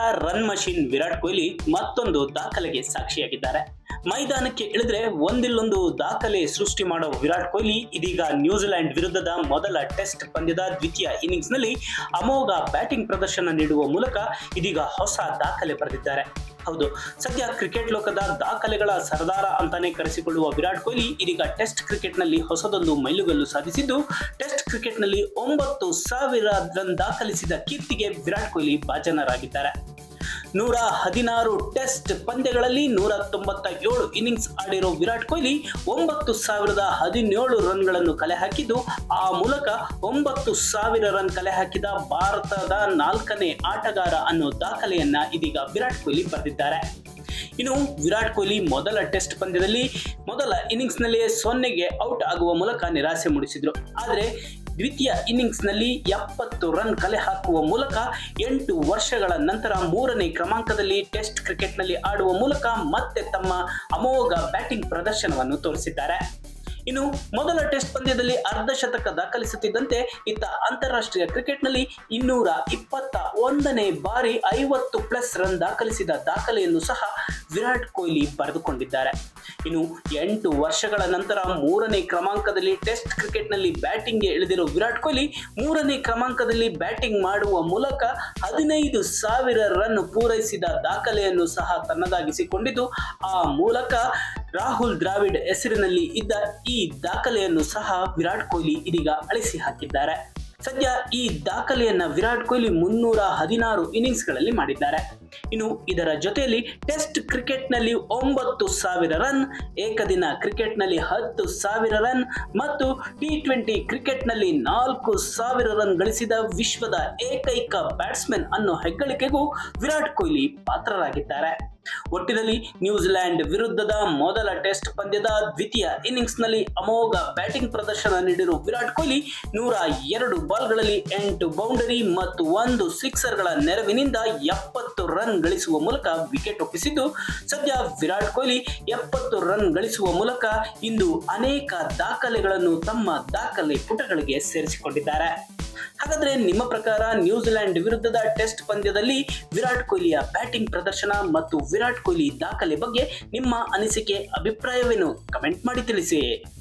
run machine Virat Kohli ಮತ್ತೊಂದು ದಾಖಲೆಗೆ ಸಾಕ್ಷಿಯಾಗಿದ್ದಾರೆ ಮೈದಾನಕ್ಕೆ ಇಳಿದ್ರೆ ಒಂದಿಲ್ಲೊಂದು ದಾಖಲೆ ಸೃಷ್ಟಿ ಮಾಡೋ ವಿರಾಟ್ ಕೊಹ್ಲಿ ಇದೀಗ ನ್ಯೂಜಿಲೆಂಡ್ ವಿರುದ್ಧದ ಮೊದಲ ಟೆಸ್ಟ್ ಪಂದ್ಯದ ದ್ವಿತೀಯ ಇನ್ನಿಂಗ್ಸ್ನಲ್ಲಿ ಅಮೋಘ ಬ್ಯಾಟಿಂಗ್ ಪ್ರದರ್ಶನ ನೀಡುವ ಮೂಲಕ ಇದೀಗ ಹೊಸ ದಾಖಲೆ ಬರೆದಿದ್ದಾರೆ ಹೌದು ಸದ್ಯ ಕ್ರಿಕೆಟ್ ಲೋಕದ ದಾಖಲೆಗಳ ಸರದಾರ ಅಂತಾನೆ ಕರೆಸಿಕೊಳ್ಳುವ ವಿರಾಟ್ ಕೊಹ್ಲಿ ಇದೀಗ ಟೆಸ್ಟ್ ಕ್ರಿಕೆಟ್ನಲ್ಲಿ ಹೊಸದೊಂದು ಮೈಲುಗಲ್ಲು ಸಾಧಿಸಿದ್ದು ಟೆಸ್ಟ್ ಕ್ರಿಕೆಟ್ನಲ್ಲಿ ಒಂಬತ್ತು ಸಾವಿರ ರನ್ ದಾಖಲಿಸಿದ ಕೀರ್ತಿಗೆ ವಿರಾಟ್ ಕೊಹ್ಲಿ ಭಾಜನರಾಗಿದ್ದಾರೆ ನೂರ ಹದಿನಾರು ಟೆಸ್ಟ್ ಪಂದ್ಯಗಳಲ್ಲಿ ನೂರ ತೊಂಬತ್ತ ಏಳು ಇನ್ನಿಂಗ್ಸ್ ಆಡಿರೋ ವಿರಾಟ್ ಕೊಹ್ಲಿ ಒಂಬತ್ತು ಸಾವಿರದ ಹದಿನೇಳು ರನ್ಗಳನ್ನು ಕಲೆ ಹಾಕಿದ್ದು ಆ ಮೂಲಕ ಒಂಬತ್ತು ಸಾವಿರ ರನ್ ಕಲೆ ಹಾಕಿದ ಭಾರತದ ನಾಲ್ಕನೇ ಆಟಗಾರ ಅನ್ನೋ ದಾಖಲೆಯನ್ನ ಇದೀಗ ವಿರಾಟ್ ಕೊಹ್ಲಿ ಬರೆದಿದ್ದಾರೆ ಇನ್ನು ವಿರಾಟ್ ಕೊಹ್ಲಿ ಮೊದಲ ಟೆಸ್ಟ್ ಪಂದ್ಯದಲ್ಲಿ ಮೊದಲ ಇನ್ನಿಂಗ್ಸ್ನಲ್ಲಿಯೇ ಸೊನ್ನೆಗೆ ಔಟ್ ಆಗುವ ಮೂಲಕ ನಿರಾಸೆ ಮೂಡಿಸಿದ್ರು ಆದರೆ ದ್ವಿತೀಯ ಇನ್ನಿಂಗ್ಸ್ನಲ್ಲಿ ಎಪ್ಪತ್ತು ರನ್ ಕಲೆ ಹಾಕುವ ಮೂಲಕ ಎಂಟು ವರ್ಷಗಳ ನಂತರ ಮೂರನೇ ಕ್ರಮಾಂಕದಲ್ಲಿ ಟೆಸ್ಟ್ ಕ್ರಿಕೆಟ್ನಲ್ಲಿ ಆಡುವ ಮೂಲಕ ಮತ್ತೆ ತಮ್ಮ ಅಮೋಘ ಬ್ಯಾಟಿಂಗ್ ಪ್ರದರ್ಶನವನ್ನು ತೋರಿಸಿದ್ದಾರೆ ಇನ್ನು ಮೊದಲ ಟೆಸ್ಟ್ ಪಂದ್ಯದಲ್ಲಿ ಅರ್ಧ ಶತಕ ದಾಖಲಿಸುತ್ತಿದ್ದಂತೆ ಇತ್ತ ಅಂತಾರಾಷ್ಟ್ರೀಯ ಕ್ರಿಕೆಟ್ನಲ್ಲಿ ಇನ್ನೂರ ಇಪ್ಪತ್ತ ಒಂದನೇ ಬಾರಿ ಐವತ್ತು ಪ್ಲಸ್ ರನ್ ದಾಖಲಿಸಿದ ದಾಖಲೆಯನ್ನು ಸಹ ವಿರಾಟ್ ಕೊಹ್ಲಿ ಬರೆದುಕೊಂಡಿದ್ದಾರೆ ಇನ್ನು ಎಂಟು ವರ್ಷಗಳ ನಂತರ ಮೂರನೇ ಕ್ರಮಾಂಕದಲ್ಲಿ ಟೆಸ್ಟ್ ಕ್ರಿಕೆಟ್ನಲ್ಲಿ ಬ್ಯಾಟಿಂಗ್ಗೆ ಇಳಿದಿರೋ ವಿರಾಟ್ ಕೊಹ್ಲಿ ಮೂರನೇ ಕ್ರಮಾಂಕದಲ್ಲಿ ಬ್ಯಾಟಿಂಗ್ ಮಾಡುವ ಮೂಲಕ ಹದಿನೈದು ಸಾವಿರ ರನ್ ಪೂರೈಸಿದ ದಾಖಲೆಯನ್ನು ಸಹ ತನ್ನದಾಗಿಸಿಕೊಂಡಿದ್ದು ಆ ಮೂಲಕ ರಾಹುಲ್ ದ್ರಾವಿಡ್ ಹೆಸರಿನಲ್ಲಿ ಇದ್ದ ಈ ದಾಖಲೆಯನ್ನು ಸಹ ವಿರಾಟ್ ಕೊಹ್ಲಿ ಇದೀಗ ಅಳಿಸಿ ಹಾಕಿದ್ದಾರೆ ಸದ್ಯ ಈ ದಾಖಲೆಯನ್ನ ವಿರಾಟ್ ಕೊಹ್ಲಿ ಮುನ್ನೂರ ಹದಿನಾರು ಇನ್ನಿಂಗ್ಸ್ಗಳಲ್ಲಿ ಮಾಡಿದ್ದಾರೆ ಇನ್ನು ಇದರ ಜೊತೆಯಲ್ಲಿ ಟೆಸ್ಟ್ ಕ್ರಿಕೆಟ್ನಲ್ಲಿ ಒಂಬತ್ತು ಸಾವಿರ ರನ್ ಏಕದಿನ ಕ್ರಿಕೆಟ್ನಲ್ಲಿ ಹತ್ತು ಸಾವಿರ ರನ್ ಮತ್ತು ಟಿ ಟ್ವೆಂಟಿ ಕ್ರಿಕೆಟ್ನಲ್ಲಿ ನಾಲ್ಕು ಸಾವಿರ ರನ್ ಗಳಿಸಿದ ವಿಶ್ವದ ಏಕೈಕ ಬ್ಯಾಟ್ಸ್ಮನ್ ಅನ್ನೋ ಹೆಗ್ಗಳಿಕೆಗೂ ವಿರಾಟ್ ಕೊಹ್ಲಿ ಪಾತ್ರರಾಗಿದ್ದಾರೆ ಒಟ್ಟಿನಲ್ಲಿ ನ್ಯೂಜಿಲೆಂಡ್ ವಿರುದ್ಧದ ಮೊದಲ ಟೆಸ್ಟ್ ಪಂದ್ಯದ ದ್ವಿತೀಯ ಇನ್ನಿಂಗ್ಸ್ನಲ್ಲಿ ಅಮೋಘ ಬ್ಯಾಟಿಂಗ್ ಪ್ರದರ್ಶನ ನೀಡಿರುವ ವಿರಾಟ್ ಕೊಹ್ಲಿ ನೂರ ಎರಡು ಬಾಲ್ಗಳಲ್ಲಿ ಎಂಟು ಬೌಂಡರಿ ಮತ್ತು ಒಂದು ಸಿಕ್ಸರ್ಗಳ ನೆರವಿನಿಂದ ಎಪ್ಪತ್ತು ರನ್ ಗಳಿಸುವ ಮೂಲಕ ವಿಕೆಟ್ ಒಪ್ಪಿಸಿದ್ದು ಸದ್ಯ ವಿರಾಟ್ ಕೊಹ್ಲಿ ಎಪ್ಪತ್ತು ರನ್ ಗಳಿಸುವ ಮೂಲಕ ಇಂದು ಅನೇಕ ದಾಖಲೆಗಳನ್ನು ತಮ್ಮ ದಾಖಲೆ ಪುಟಗಳಿಗೆ ಸೇರಿಸಿಕೊಂಡಿದ್ದಾರೆ ಹಾಗಾದ್ರೆ ನಿಮ್ಮ ಪ್ರಕಾರ ನ್ಯೂಜಿಲೆಂಡ್ ವಿರುದ್ಧದ ಟೆಸ್ಟ್ ಪಂದ್ಯದಲ್ಲಿ ವಿರಾಟ್ ಕೊಹ್ಲಿಯ ಬ್ಯಾಟಿಂಗ್ ಪ್ರದರ್ಶನ ಮತ್ತು ವಿರಾಟ್ ಕೊಹ್ಲಿ ದಾಖಲೆ ಬಗ್ಗೆ ನಿಮ್ಮ ಅನಿಸಿಕೆ ಅಭಿಪ್ರಾಯವೇನು ಕಮೆಂಟ್ ಮಾಡಿ ತಿಳಿಸಿ